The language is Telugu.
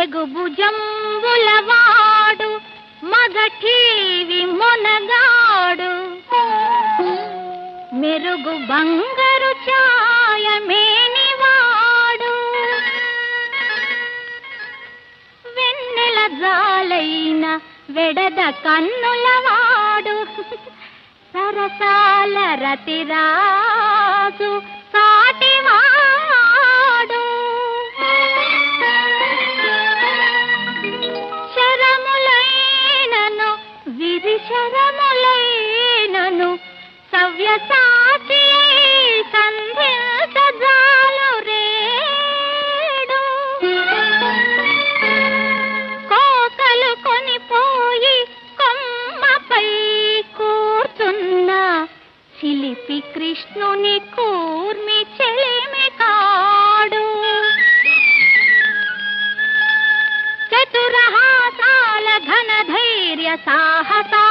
తెగుభుజంబులవాడు మగఠీవి మొనగాడు మెరుగు బంగారు ఛాయమేనివాడు వెన్నెల జాలైన వెడద కన్నులవాడు సరసాల రతిరాజు సాటివాడు శరములైనను విధి శరములైనను సవ్యసాచి సంధించజాలు రేడు కోకలు కొనిపోయి కొమ్మపై కూర్చున్న శిలిపి కృష్ణుని కూర్మి చెలిమి కాడు చతురహాసాల ఘన ధైర్య సాహసా